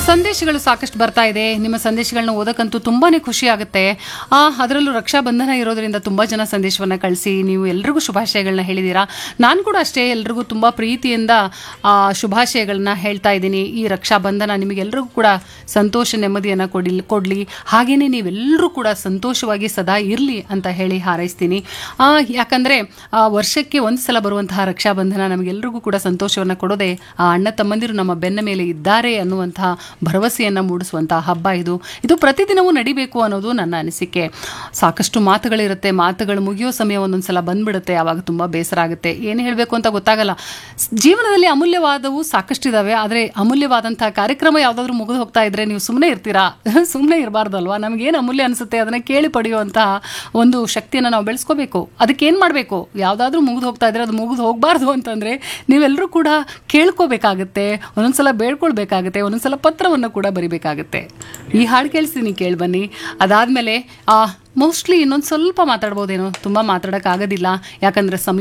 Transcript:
ಸಂದೇಶಗಳು ಸಾಕಷ್ಟು ಬರ್ತಾ ಇದೆ ನಿಮ್ಮ ಸಂದೇಶಗಳನ್ನ ಓದಕ್ಕಂತೂ ತುಂಬಾನೇ ಖುಷಿ ಆಗುತ್ತೆ ಆ ಅದರಲ್ಲೂ ರಕ್ಷಾಬಂಧನ ಇರೋದ್ರಿಂದ ತುಂಬಾ ಜನ ಸಂದೇಶವನ್ನ ಕಳಿಸಿ ನೀವು ಎಲ್ರಿಗೂ ಶುಭಾಶಯಗಳನ್ನ ಹೇಳಿದೀರಾ ನಾನು ಕೂಡ ಅಷ್ಟೇ ಎಲ್ರಿಗೂ ತುಂಬಾ ಪ್ರೀತಿಯಿಂದ ಆ ಶುಭಾಶಯಗಳನ್ನ ಹೇಳ್ತಾ ಇದ್ದೀನಿ ಈ ರಕ್ಷಾಬಂಧನ ನಿಮಗೆಲ್ರಿಗೂ ಕೂಡ ಸಂತೋಷ ನೆಮ್ಮದಿಯನ್ನ ಕೊಡಿ ಕೊಡ್ಲಿ ಹಾಗೇನೆ ನೀವೆಲ್ಲರೂ ಕೂಡ ಸಂತೋಷವಾಗಿ ಸದಾ ಇರಲಿ ಅಂತ ಹೇಳಿ ಹಾರೈಸ್ತೀನಿ ಆ, ಯಾಕಂದ್ರೆ ಆ, ವರ್ಷಕ್ಕೆ ಒಂದು ಸಲ ಬರುವಂತಹ ರಕ್ಷಾಬಂಧನ ನಮಗೆಲ್ರಿಗೂ ಕೂಡ ಸಂತೋಷವನ್ನ ಕೊಡೋದೆ ಆ ಅಣ್ಣ ತಮ್ಮಂದಿರು ನಮ್ಮ ಬೆನ್ನ ಮೇಲೆ ಇದ್ದಾರೆ ಅನ್ನುವಂತಹ ಭರವಸೆಯನ್ನ ಮೂಡಿಸುವಂತಹ ಹಬ್ಬ ಇದು ಇದು ಪ್ರತಿದಿನವೂ ನಡಿಬೇಕು ಅನ್ನೋದು ನನ್ನ ಅನಿಸಿಕೆ ಸಾಕಷ್ಟು ಮಾತುಗಳಿರುತ್ತೆ ಮಾತುಗಳು ಮುಗಿಯೋ ಸಮಯ ಒಂದೊಂದ್ಸಲ ಬಂದ್ಬಿಡುತ್ತೆ ಆವಾಗ ತುಂಬಾ ಬೇಸರ ಆಗುತ್ತೆ ಏನು ಹೇಳಬೇಕು ಅಂತ ಗೊತ್ತಾಗಲ್ಲ ಸ್- ಜೀವನದಲ್ಲಿ ಅಮೂಲ್ಯವಾದವು ಸಾಕಷ್ಟಿದಾವೆ ಆದರೆ ಅಮೂಲ್ಯವಾದಂತಹ ಕಾರ್ಯಕ್ರಮ ಯಾವುದಾದ್ರೂ ಮುಗಿದು ಹೋಗ್ತಾ ಇದ್ರೆ ನೀವು ಸುಮ್ಮನೆ ಇರ್ತೀರಾ ಸುಮ್ಮನೆ ಇರಬಾರ್ದಲ್ವಾ ನಮಗೇನು ಅಮೂಲ್ಯ ಅನಿಸುತ್ತೆ ಅದನ್ನ ಕೇಳಿ ಪಡೆಯುವಂತಹ ಒಂದು ಶಕ್ತಿಯನ್ನು ನಾವು ಬೆಳೆಸ್ಕೋಬೇಕು ಅದಕ್ಕೆ ಏನು ಮಾಡಬೇಕು ಯಾವುದಾದ್ರೂ ಮುಗಿದು ಹೋಗ್ತಾ ಇದ್ರೆ ಅದು ಮುಗಿದು ಹೋಗಬಾರ್ದು ಅಂತಂದ್ರೆ ನೀವೆಲ್ಲರೂ ಕೂಡ ಕೇಳ್ಕೋಬೇಕಾಗತ್ತೆ ಒಂದೊಂದ್ಸಲ ಬೇಡ್ಕೊಳ್ಬೇಕಾಗತ್ತೆ ಒಂದೊಂದ್ಸಲ ಪತ್ರವನ್ನು ಕೂಡ ಬರಿಬೇಕಾಗತ್ತೆ ಈ ಹಾಡು ಕೇಳಿಸ್ತೀನಿ ಕೇಳಿ ಬನ್ನಿ ಅದಾದ್ಮೇಲೆ ಆ ಮೋಸ್ಟ್ಲಿ ಇನ್ನೊಂದು ಸ್ವಲ್ಪ ಮಾತಾಡ್ಬೋದೇನೋ ತುಂಬ ಮಾತಾಡೋಕ್ಕಾಗೋದಿಲ್ಲ ಯಾಕಂದ್ರೆ ಸಮಯ